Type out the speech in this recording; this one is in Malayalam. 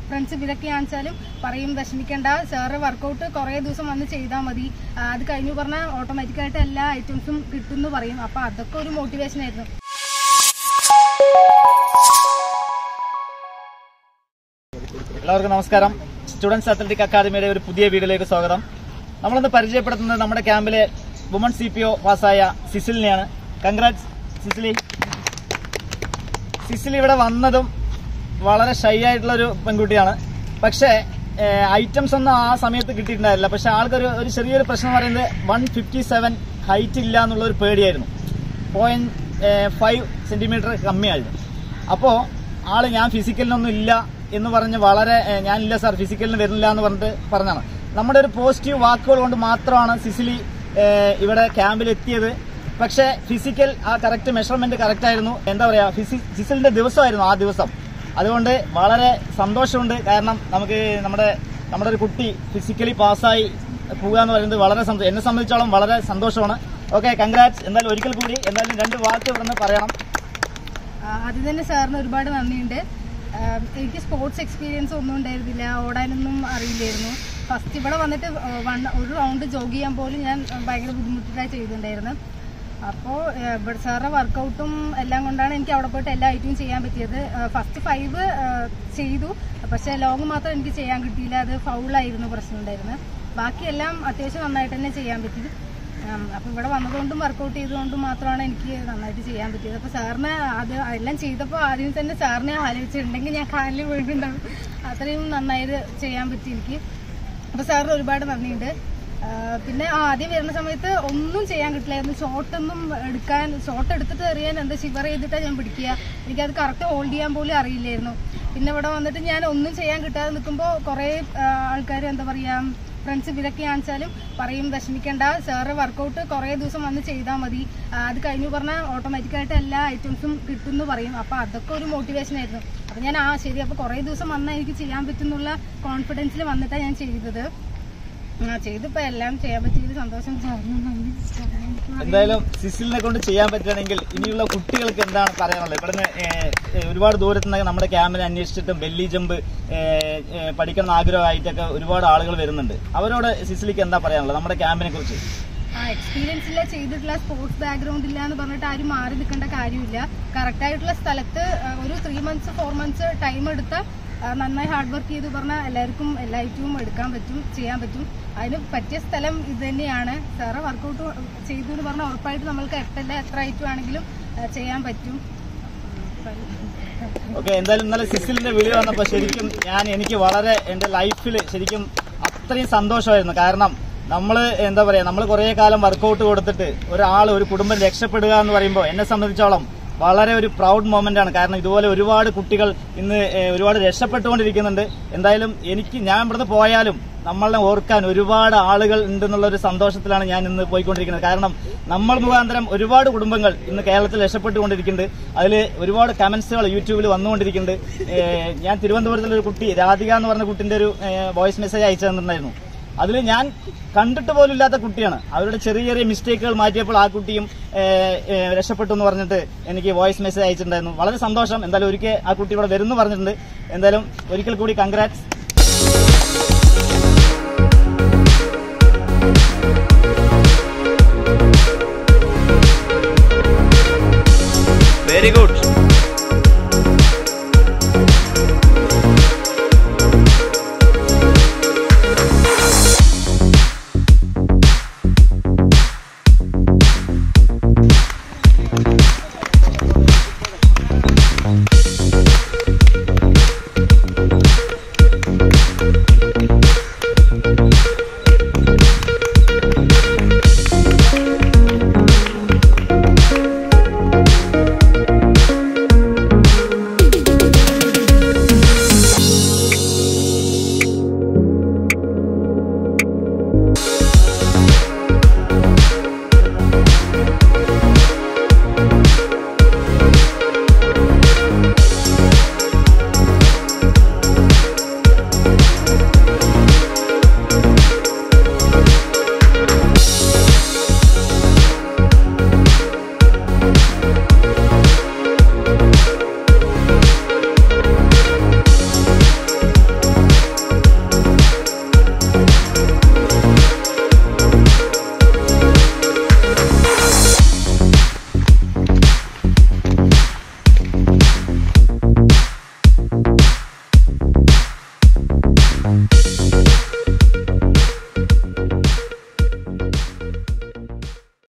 ഫ്രണ്ട്സ് ഇവരൊക്കെ ആണെച്ചാലും പറയും വിഷമിക്കേണ്ട സാറ് വർക്കൗട്ട് കുറേ ദിവസം വന്ന് ചെയ്താൽ മതി ആ, അത് കഴിഞ്ഞു പറഞ്ഞാൽ ഓട്ടോമാറ്റിക്കായിട്ട് എല്ലാ ഐറ്റംസും കിട്ടും എന്ന് പറയും അപ്പോൾ അതൊക്കെ ഒരു മോട്ടിവേഷൻ ആയിരുന്നു എല്ലാവർക്കും നമസ്കാരം സ്റ്റുഡൻസ് അത്ലറ്റിക് അക്കാദമിയുടെ ഒരു പുതിയ വീഡിയോയിലേക്ക് സ്വാഗതം നമ്മളിന്ന് പരിചയപ്പെടുത്തുന്നത് നമ്മുടെ ക്യാമ്പിലെ വുമൺ സി പി ഒ പാസ്സായ സിസിലിനെയാണ് കൺഗ്രാറ്റ്സ് സിസിലി സിസിലി ഇവിടെ വന്നതും വളരെ ഷൈ ആയിട്ടുള്ള ഒരു പെൺകുട്ടിയാണ് പക്ഷേ ഐറ്റംസ് ഒന്നും ആ സമയത്ത് കിട്ടിയിട്ടുണ്ടായില്ല പക്ഷെ ആൾക്കൊരു ഒരു ചെറിയൊരു പ്രശ്നം എന്ന് പറയുന്നത് വൺ ഫിഫ്റ്റി സെവൻ ഹൈറ്റ് ഇല്ല എന്നുള്ള ഒരു പേടിയായിരുന്നു പോയിന്റ് ഫൈവ് സെന്റിമീറ്റർ കമ്മിയായിരുന്നു അപ്പോൾ ആള് ഞാൻ ഫിസിക്കലിനൊന്നും ഇല്ല എന്ന് പറഞ്ഞ് വളരെ ഏഹ്, ഞാനില്ല സാർ ഫിസിക്കലിന് വരുന്നില്ല എന്ന് പറഞ്ഞിട്ട് പറഞ്ഞാണ് നമ്മുടെ ഒരു പോസിറ്റീവ് വാക്കുകൾ കൊണ്ട് മാത്രമാണ് സിസിലി ഏഹ്, ഇവിടെ ക്യാമ്പിൽ എത്തിയത് പക്ഷേ ഫിസിക്കൽ ആ കറക്റ്റ് മെഷർമെന്റ് കറക്റ്റ് ആയിരുന്നു എന്താ പറയാ ഫിസി ഫിസിലിന്റെ ദിവസമായിരുന്നു ആ ദിവസം അതുകൊണ്ട് വളരെ സന്തോഷമുണ്ട് കാരണം നമുക്ക് നമ്മുടെ നമ്മുടെ ഒരു കുട്ടി ഫിസിക്കലി പാസ്സായി പോവുക എന്ന് പറയുന്നത് വളരെ സന്തോഷം എന്നെ സംബന്ധിച്ചോളം വളരെ സന്തോഷമാണ് ഓക്കെ കൺഗ്രാറ്റ്സ് എന്തായാലും ഒരിക്കൽ കൂടി എന്തായാലും രണ്ട് വാക്ക് ഇവിടെ നിന്ന് പറയണം ആ, ആദ്യം തന്നെ സാറിന് ഒരുപാട് നന്ദിയുണ്ട് ആ, എനിക്ക് സ്പോർട്സ് എക്സ്പീരിയൻസ് ഒന്നും ഉണ്ടായിരുന്നില്ല ഓടാനൊന്നും അറിയില്ലായിരുന്നു ഫസ്റ്റ് ഇവിടെ വന്നിട്ട് വൺ ഒരു റൗണ്ട് ജോഗ് ചെയ്യാൻ പോലും ഞാൻ ഭയങ്കര ബുദ്ധിമുട്ടിട്ടാണ് ചെയ്തിട്ടുണ്ടായിരുന്നു അപ്പോൾ ഇവിടെ സാറിൻ്റെ വർക്കൗട്ടും എല്ലാം കൊണ്ടാണ് എനിക്ക് അവിടെ പോയിട്ട് എല്ലാ ഐറ്റവും ചെയ്യാൻ പറ്റിയത് ഫസ്റ്റ് ഫൈവ് ചെയ്തു പക്ഷേ ലോങ് മാത്രം എനിക്ക് ചെയ്യാൻ കിട്ടിയില്ല അത് ഫൗളായിരുന്നു പ്രശ്നം ഉണ്ടായിരുന്നത് ബാക്കിയെല്ലാം അത്യാവശ്യം നന്നായിട്ട് തന്നെ ചെയ്യാൻ പറ്റി ഉം, അപ്പൊ ഇവിടെ വന്നതുകൊണ്ടും വർക്കൗട്ട് ചെയ്തുകൊണ്ടും മാത്രമാണ് എനിക്ക് നന്നായിട്ട് ചെയ്യാൻ പറ്റിയത് അപ്പൊ സാറിന് അത് എല്ലാം ചെയ്തപ്പോൾ ആദ്യം തന്നെ സാറിനെ ആലോചിച്ചിട്ടുണ്ടെങ്കിൽ ഞാൻ കാലിൽ വീണിട്ടുണ്ടാവും അത്രയും നന്നായിട്ട് ചെയ്യാൻ പറ്റി എനിക്ക് അപ്പൊ സാറിന് ഒരുപാട് നന്ദിയുണ്ട് ആ, പിന്നെ ആ, ആദ്യം വരുന്ന സമയത്ത് ഒന്നും ചെയ്യാൻ കിട്ടില്ലായിരുന്നു ഷോട്ടൊന്നും എടുക്കാൻ ഷോട്ട് എടുത്തിട്ട് എറിയാൻ എന്താ ഷിവർ ചെയ്തിട്ടാണ് ഞാൻ പിടിക്കുക എനിക്കത് കറക്റ്റ് ഹോൾഡ് ചെയ്യാൻ പോലും അറിയില്ലായിരുന്നു പിന്നെ ഇവിടെ വന്നിട്ട് ഞാൻ ഒന്നും ചെയ്യാൻ കിട്ടാതെ നിൽക്കുമ്പോൾ കുറേ ആൾക്കാർ എന്താ പറയുക ഫ്രണ്ട്സ് ഇവരൊക്കെ ആണെച്ചാലും പറയും വിഷമിക്കേണ്ട സാറ് വർക്കൗട്ട് കുറേ ദിവസം വന്ന് ചെയ്താൽ മതി ആ, അത് കഴിഞ്ഞു പറഞ്ഞാൽ ഓട്ടോമാറ്റിക്കായിട്ട് എല്ലാ ഐറ്റംസും കിട്ടും എന്ന് പറയും അപ്പോൾ അതൊക്കെ ഒരു മോട്ടിവേഷൻ ആയിരുന്നു അപ്പോൾ ഞാൻ ആ ശരി അപ്പോൾ കുറേ ദിവസം വന്നാൽ എനിക്ക് ചെയ്യാൻ പറ്റുന്നുള്ള കോൺഫിഡൻസിൽ വന്നിട്ടാണ് ഞാൻ ചെയ്തത് ആ, ചെയ്തിപ്പോൾ എല്ലാം ചെയ്യാൻ പറ്റിയത് സന്തോഷം സാറിന് നന്ദി എന്തായാലും സിസിലിനെ കൊണ്ട് ചെയ്യാൻ പറ്റുകയാണെങ്കിൽ ഇനിയുള്ള കുട്ടികൾക്ക് എന്താണ് പറയാനുള്ളത് ഇവിടുന്ന് ഏഹ്, ഏഹ്, ഒരുപാട് ദൂരത്ത് നിന്ന് നമ്മുടെ ക്യാമ്പിനെ അന്വേഷിച്ചിട്ടും ബെല്ലി ജമ്പ് ഏഹ്, ഏഹ്, പഠിക്കണം ആഗ്രഹമായിട്ടൊക്കെ ഒരുപാട് ആളുകൾ വരുന്നുണ്ട് അവരോട് സിസിലിക്ക് എന്താ പറയാനുള്ളത് നമ്മുടെ ക്യാമ്പിനെ കുറിച്ച് ആ എക്സ്പീരിയൻസ് ഇല്ല ചെയ്തിട്ടുള്ള സ്പോർട്സ് ബാക്ക്ഗ്രൗണ്ട് ഇല്ല എന്ന് പറഞ്ഞിട്ട് ആരും മാറി നിൽക്കേണ്ട കാര്യമില്ല കറക്റ്റ് ആയിട്ടുള്ള സ്ഥലത്ത് ആ, ഒരു three months four months time എടുത്ത ആ, നന്നായി ഹാർഡ് വർക്ക് ചെയ്ത് പറഞ്ഞാൽ എല്ലാവർക്കും എല്ലാ ഐറ്റവും എടുക്കാൻ പറ്റും ചെയ്യാൻ പറ്റും അതിന് പറ്റിയ സ്ഥലം ഇത് തന്നെയാണ് സാറ് വർക്കൗട്ട് ചെയ്തു എന്ന് പറഞ്ഞാൽ ഉറപ്പായിട്ട് നമ്മൾക്ക് എട്ടല്ല എത്ര ഐറ്റം ആണെങ്കിലും ആ, ചെയ്യാൻ പറ്റും ഓക്കെ എന്തായാലും ഇന്നലെ സിസിലിന്റെ വീഡിയോ വന്നപ്പോൾ ശരിക്കും ഞാൻ എനിക്ക് വളരെ എന്റെ ലൈഫിൽ ശരിക്കും അത്രയും സന്തോഷമായിരുന്നു കാരണം നമ്മൾ എന്താ പറയാ നമ്മൾ കുറെ കാലം വർക്കൗട്ട് കൊടുത്തിട്ട് ഒരാൾ ഒരു കുടുംബം രക്ഷപ്പെടുക എന്ന് പറയുമ്പോൾ എന്നെ സംബന്ധിച്ചോളം വളരെ ഒരു പ്രൗഡ് മൊമെന്റ് ആണ് കാരണം ഇതുപോലെ ഒരുപാട് കുട്ടികൾ ഇന്ന് ഏഹ്, ഒരുപാട് രക്ഷപ്പെട്ടുകൊണ്ടിരിക്കുന്നുണ്ട് എന്തായാലും എനിക്ക് ഞാൻ ഇവിടുന്ന് പോയാലും നമ്മളെ ഓർക്കാൻ ഒരുപാട് ആളുകൾ ഉണ്ടെന്നുള്ള ഒരു സന്തോഷത്തിലാണ് ഞാൻ ഇന്ന് പോയിക്കൊണ്ടിരിക്കുന്നത് കാരണം നമ്മൾ മുഖാന്തരം ഒരുപാട് കുടുംബങ്ങൾ ഇന്ന് കേരളത്തിൽ രക്ഷപ്പെട്ടുകൊണ്ടിരിക്കുന്നുണ്ട് അതിൽ ഒരുപാട് കമന്റ്സുകൾ യൂട്യൂബിൽ വന്നുകൊണ്ടിരിക്കുന്നുണ്ട് ഏഹ് ഞാൻ തിരുവനന്തപുരത്തുള്ള ഒരു കുട്ടി രാധിക എന്ന് പറഞ്ഞ കുട്ടിന്റെ ഒരു വോയിസ് മെസ്സേജ് അയച്ചു തന്നിട്ടുണ്ടായിരുന്നു അതിൽ ഞാൻ കണ്ടിട്ട് പോലും ഇല്ലാത്ത കുട്ടിയാണ് അവരുടെ ചെറിയ ചെറിയ മിസ്റ്റേക്കുകൾ മാറ്റിയപ്പോൾ ആ കുട്ടിയും ഏഹ്, ഏഹ്, രക്ഷപ്പെട്ടു എന്ന് പറഞ്ഞിട്ട് എനിക്ക് വോയിസ് മെസ്സേജ് അയച്ചിട്ടുണ്ടായിരുന്നു വളരെ സന്തോഷം എന്തായാലും ഒരിക്കൽ ആ കുട്ടി ഇവിടെ വരുന്നു പറഞ്ഞിട്ടുണ്ട് എന്തായാലും ഒരിക്കൽ കൂടി കൺഗ്രാറ്റ്സ് വെരി ഗുഡ് Bye.